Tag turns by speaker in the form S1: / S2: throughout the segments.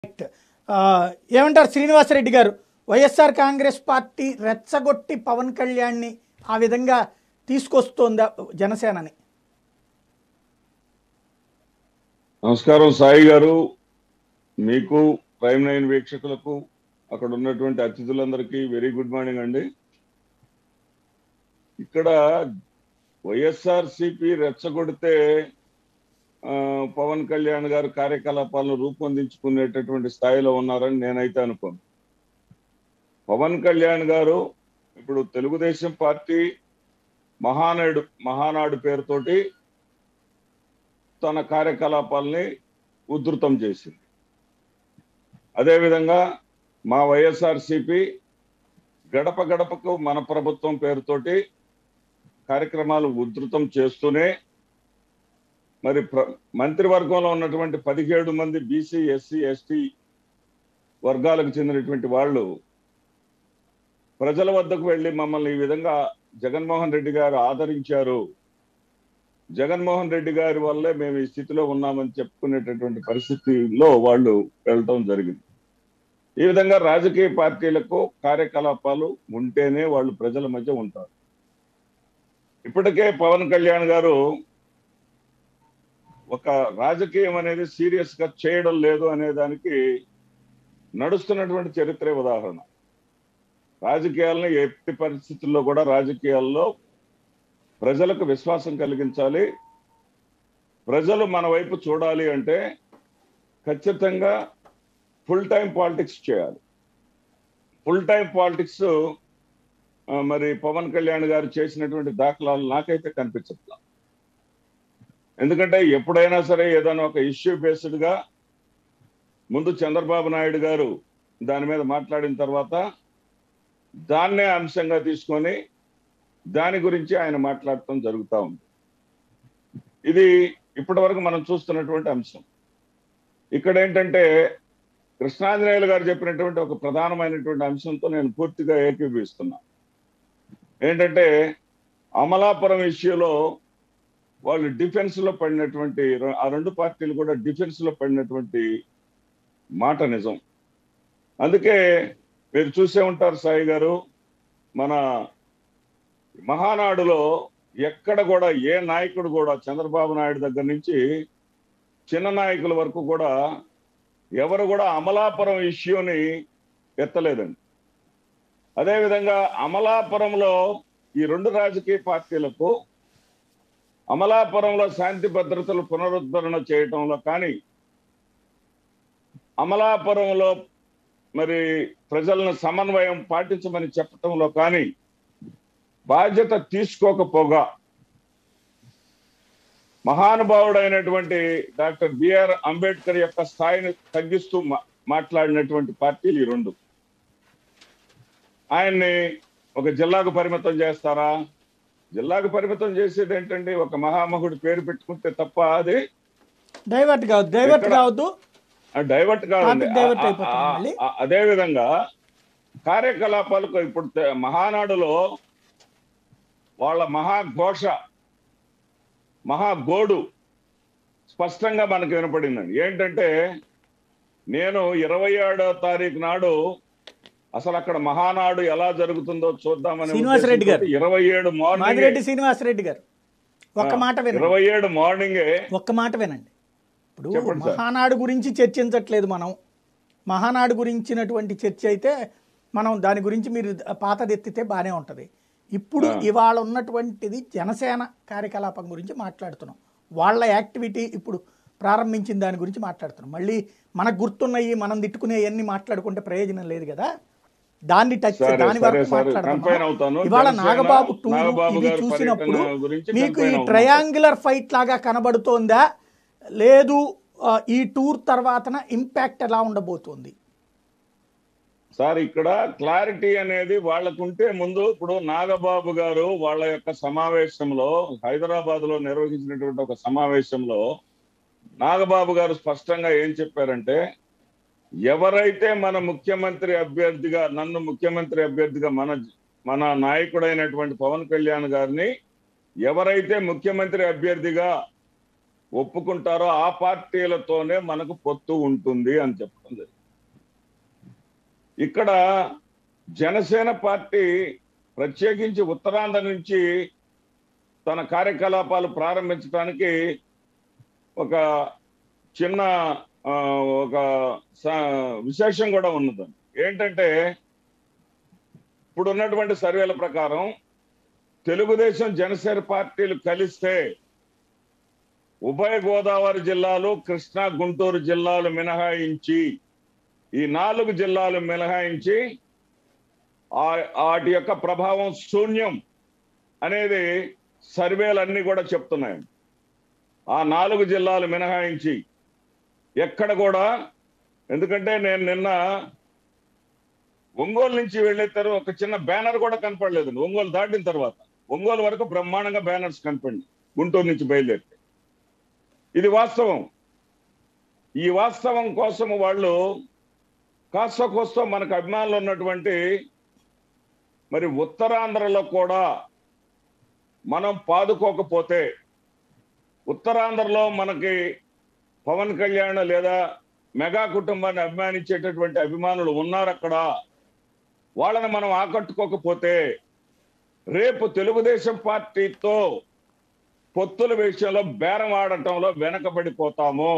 S1: ఆ, ఏమంటారు శ్రీనివాసరెడ్డి గారు వైఎస్ఆర్ కాంగ్రెస్ పార్టీ రెచ్చగొట్టి పవన్ కళ్యాణ్ని ఆ విధంగా తీసుకొస్తోందా జనసేనని
S2: నమస్కారం సాయి గారు మీకు ప్రైమ్ నైన్ వీక్షకులకు అక్కడ ఉన్నటువంటి అతిథులందరికీ వెరీ గుడ్ మార్నింగ్ అండి ఇక్కడ వైఎస్ఆర్ సిపి రెచ్చగొడితే ఆ, పవన్ కళ్యాణ్ గారు కార్యకలాపాలను రూపొందించుకునేటటువంటి స్థాయిలో ఉన్నారని నేనైతే అనుకోను పవన్ కళ్యాణ్ గారు ఇప్పుడు తెలుగుదేశం పార్టీ మహానాడు మహానాడు పేరుతోటి తన కార్యకలాపాలని ఉధృతం చేసింది అదేవిధంగా మా వైఎస్ఆర్సిపి గడప గడపకు మన ప్రభుత్వం పేరుతోటి కార్యక్రమాలు ఉధృతం చేస్తూనే మరి ప్ర మంత్రివర్గంలో ఉన్నటువంటి పదిహేడు మంది బీసీ ఎస్సీ ఎస్టీ వర్గాలకు చెందినటువంటి వాళ్ళు ప్రజల వద్దకు వెళ్ళి మమ్మల్ని ఈ విధంగా జగన్మోహన్ రెడ్డి గారు ఆదరించారు జగన్మోహన్ రెడ్డి గారి వల్లే మేము ఈ స్థితిలో ఉన్నామని చెప్పుకునేటటువంటి పరిస్థితిలో వాళ్ళు వెళ్ళటం జరిగింది ఈ విధంగా రాజకీయ పార్టీలకు కార్యకలాపాలు ఉంటేనే వాళ్ళు ప్రజల మధ్య ఉంటారు ఇప్పటికే పవన్ కళ్యాణ్ గారు ఒక రాజకీయం అనేది సీరియస్ గా చేయడం లేదు అనే దానికి నడుస్తున్నటువంటి చరిత్రే ఉదాహరణ రాజకీయాలను ఎట్టి పరిస్థితుల్లో కూడా రాజకీయాల్లో ప్రజలకు విశ్వాసం కలిగించాలి ప్రజలు మన వైపు చూడాలి అంటే ఖచ్చితంగా ఫుల్ టైం పాలిటిక్స్ చేయాలి ఫుల్ టైం పాలిటిక్స్ మరి పవన్ కళ్యాణ్ గారు చేసినటువంటి దాఖలాలు నాకైతే కనిపించట్లా ఎందుకంటే ఎప్పుడైనా సరే ఏదైనా ఒక ఇష్యూ బేస్డ్ గా ముందు చంద్రబాబు నాయుడు గారు దాని మీద మాట్లాడిన తర్వాత దాన్నే అంశంగా తీసుకొని దాని గురించి ఆయన మాట్లాడటం జరుగుతూ ఉంది ఇది ఇప్పటి వరకు మనం చూస్తున్నటువంటి అంశం ఇక్కడ ఏంటంటే కృష్ణాంజనేయులు గారు చెప్పినటువంటి ఒక ప్రధానమైనటువంటి అంశంతో నేను పూర్తిగా ఏకీభవిస్తున్నా ఏంటంటే అమలాపురం ఇష్యూలో వాళ్ళు డిఫెన్స్ లో పడినటువంటి రె- ఆ రెండు పార్టీలు కూడా డిఫెన్స్ లో పడినటువంటి మాట నిజం అందుకే మీరు చూసే ఉంటారు సాయి గారు మన మహానాడులో ఎక్కడ కూడా ఏ నాయకుడు కూడా చంద్రబాబు నాయుడు దగ్గర నుంచి చిన్న నాయకుల వరకు కూడా ఎవరు కూడా అమలాపురం ఇష్యూని ఎత్తలేదండి అదేవిధంగా అమలాపురంలో ఈ రెండు రాజకీయ పార్టీలకు అమలాపురంలో శాంతి భద్రతలు పునరుద్ధరణ చేయటంలో కానీ అమలాపురంలో మరి ప్రజలను సమన్వయం పాటించమని చెప్పటంలో కానీ బాధ్యత తీసుకోకపోగా మహానుభావుడైనటువంటి డాక్టర్ బిఆర్ అంబేద్కర్ యొక్క స్థాయిని తగ్గిస్తూ మా- మాట్లాడినటువంటి పార్టీలు ఈ రెండు ఆయన్ని ఒక జిల్లాకు పరిమితం చేస్తారా జిల్లాకు పరిమితం చేసేది ఏంటండి ఒక మహామహుడి పేరు పెట్టుకుంటే తప్ప అది
S1: డైవర్ట్ కావద్దు డైవర్ట్
S2: ఎక్కడ?
S1: కావద్దు
S2: డైవర్ట్ కాదండి
S1: Topic divert
S2: ఆ-
S1: అయిపోతుంది
S2: ఆ-
S1: మళ్ళీ.
S2: ఆ- అదే విధంగా కార్యకలాపాలకు ఇప్పుడు తె- మహానాడులో వాళ్ళ మహాఘోష మహాగోడు స్పష్టంగా మనకు వినపడిందండి ఏంటంటే నేను ఇరవై ఏడో తారీఖు నాడు అసలు అక్కడ మహానాడు ఎలా జరుగుతుందో చూద్దామని
S1: శ్రీనివాసరెడ్డి గారు.
S2: ఇరవై ఏడు మార్నింగ్
S1: మాదిరెడ్డి శ్రీనివాసరెడ్డి గారు ఒక్క మాట వినండి
S2: ఇరవై ఏడు మార్నింగే
S1: ఒక్క మాట వినండి ఇప్పుడు
S2: చెప్పండి సార్.
S1: మహానాడు గురించి చర్చించట్లేదు మనం మహానాడు గురించినటువంటి చర్చ అయితే మనం దాని గురించి మీరు పాతది ఎత్తితే బాగానే ఉంటుంది ఇప్పుడు
S2: ఆ.
S1: ఇవాళ ఉన్నటువంటిది జనసేన కార్యకలాపం గురించి మాట్లాడుతున్నాం వాళ్ళ యాక్టివిటీ ఇప్పుడు ప్రారంభించిన దాని గురించి మాట్లాడుతున్నాం మళ్ళీ మనకు గుర్తున్నాయి మనం తిట్టుకునేవన్నీ మాట్లాడుకుంటే ప్రయోజనం లేదు కదా దాన్ని టచ్
S2: సరే,
S1: దాని
S2: సరే,
S1: వరకు
S2: సరే. Confine
S1: మాట్లాడుతున్నాం
S2: అవుతాను.
S1: ఇవాళ
S2: జనసేన,
S1: నాగబాబు టూర్
S2: నాగబాబు
S1: ఇది
S2: గారి
S1: చూసినప్పుడు
S2: పర్యటన గురించి
S1: మీకు ఈ
S2: confine అవుతున్నాం.
S1: ట్రయాంగులర్ ఫైట్ లాగా కనబడుతోందా లేదు ఆ, ఈ టూర్ తర్వాతన ఇంపాక్ట్ ఎలా ఉండబోతోంది
S2: సార్ ఇక్కడ క్లారిటీ అనేది వాళ్ళకుంటే ముందు ఇప్పుడు నాగబాబు గారు వాళ్ళ యొక్క సమావేశంలో హైదరాబాద్ లో నిర్వహించినటువంటి ఒక సమావేశంలో నాగబాబు గారు స్పష్టంగా ఏం చెప్పారంటే ఎవరైతే మన ముఖ్యమంత్రి అభ్యర్థిగా నన్ను ముఖ్యమంత్రి అభ్యర్థిగా మన మన నాయకుడైనటువంటి పవన్ కళ్యాణ్ గారిని ఎవరైతే ముఖ్యమంత్రి అభ్యర్థిగా ఒప్పుకుంటారో ఆ పార్టీలతోనే మనకు పొత్తు ఉంటుంది అని చెప్పడం జరిగింది ఇక్కడ జనసేన పార్టీ ప్రత్యేకించి ఉత్తరాంధ్ర నుంచి తన కార్యకలాపాలు ప్రారంభించడానికి ఒక చిన్న ఆ, ఒక స- విశేషం కూడా ఉన్నది ఏంటంటే ఇప్పుడు ఉన్నటువంటి సర్వేల ప్రకారం తెలుగుదేశం జనసేన పార్టీలు కలిస్తే ఉభయ గోదావరి జిల్లాలు కృష్ణా గుంటూరు జిల్లాలు మినహాయించి ఈ నాలుగు జిల్లాలు మినహాయించి ఆ- వాటి యొక్క ప్రభావం శూన్యం అనేది సర్వేలన్నీ కూడా చెప్తున్నాయి ఆ నాలుగు జిల్లాలు మినహాయించి ఎక్కడ కూడా ఎందుకంటే నేను నిన్న ఒంగోలు నుంచి వెళ్ళే తర్వాత ఒక చిన్న బ్యానర్ కూడా కనపడలేదు ఒంగోలు దాటిన తర్వాత ఒంగోలు వరకు బ్రహ్మాండంగా బ్యానర్స్ కనపడింది గుంటూరు నుంచి బయలుదేరితే ఇది వాస్తవం ఈ వాస్తవం కోసం వాళ్ళు కాస్త కోస్త మనకు అభిమానులు ఉన్నటువంటి మరి ఉత్తరాంధ్రలో కూడా మనం పాదుకోకపోతే ఉత్తరాంధ్రలో మనకి పవన్ కళ్యాణ్ లేదా మెగా కుటుంబాన్ని అభిమానించేటటువంటి అభిమానులు ఉన్నారు అక్కడ వాళ్ళని మనం ఆకట్టుకోకపోతే రేపు తెలుగుదేశం పార్టీతో పొత్తుల విషయంలో బేరం ఆడటంలో వెనకబడిపోతాము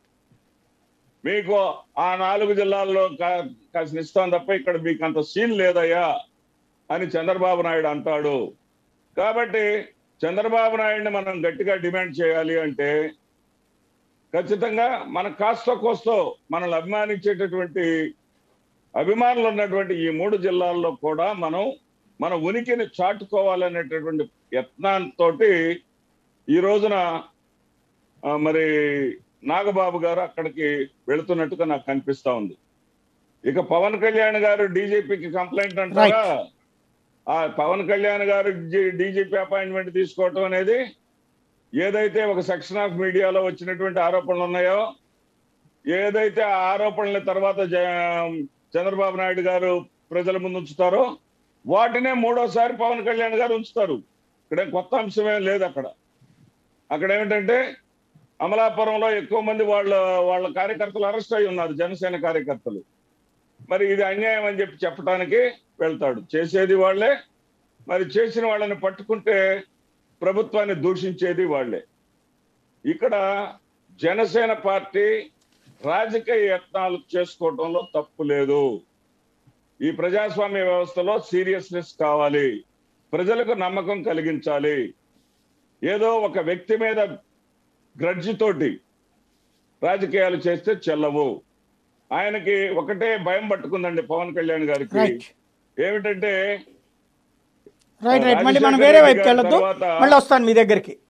S2: మీకు ఆ నాలుగు జిల్లాల్లో కా- కాసిన ఇస్తాం తప్ప ఇక్కడ మీకు అంత సీన్ లేదయ్యా అని చంద్రబాబు నాయుడు అంటాడు కాబట్టి చంద్రబాబు నాయుడిని మనం గట్టిగా డిమాండ్ చేయాలి అంటే ఖచ్చితంగా మన కాస్త కోస్తో మనల్ని అభిమానించేటటువంటి అభిమానులు ఉన్నటువంటి ఈ మూడు జిల్లాల్లో కూడా మనం మన ఉనికిని చాటుకోవాలనేటటువంటి యత్నంతో ఈ రోజున ఆ, మరి నాగబాబు గారు అక్కడికి వెళుతున్నట్టుగా నాకు కనిపిస్తా ఉంది ఇక పవన్ కళ్యాణ్ గారు డీజీపీకి కంప్లైంట్ అంటారా ఆ పవన్ కళ్యాణ్ గారు డీజీపీ అపాయింట్మెంట్ తీసుకోవటం అనేది ఏదైతే ఒక సెక్షన్ ఆఫ్ మీడియాలో వచ్చినటువంటి ఆరోపణలు ఉన్నాయో ఏదైతే ఆ ఆరోపణల తర్వాత జ- చంద్రబాబు నాయుడు గారు ప్రజల ముందు ఉంచుతారో వాటినే మూడోసారి పవన్ కళ్యాణ్ గారు ఉంచుతారు ఇక్కడ కొత్త అంశమేం లేదు అక్కడ అక్కడ ఏమిటంటే అమలాపురంలో ఎక్కువ మంది వాళ్ళ వాళ్ళ కార్యకర్తలు అరెస్ట్ అయి ఉన్నారు జనసేన కార్యకర్తలు మరి ఇది అన్యాయం అని చెప్పి చెప్పడానికి వెళ్తాడు చేసేది వాళ్ళే మరి చేసిన వాళ్ళని పట్టుకుంటే ప్రభుత్వాన్ని దూషించేది వాళ్ళే ఇక్కడ జనసేన పార్టీ రాజకీయ యత్నాలు చేసుకోవటంలో తప్పు లేదు ఈ ప్రజాస్వామ్య వ్యవస్థలో సీరియస్నెస్ కావాలి ప్రజలకు నమ్మకం కలిగించాలి ఏదో ఒక వ్యక్తి మీద గ్రడ్జి తోటి రాజకీయాలు చేస్తే చెల్లవు ఆయనకి ఒకటే భయం పట్టుకుందండి పవన్ కళ్యాణ్ గారికి
S1: రైట్
S2: ఏమిటంటే
S1: రైట్ రైట్ మళ్ళీ మనం
S2: రాజశేఖర
S1: వేరే
S2: రెడ్డి
S1: వైపుకి
S2: గారి
S1: వెళ్ళొద్దు
S2: తర్వాత-
S1: మళ్ళీ వస్తాను మీ దగ్గరికి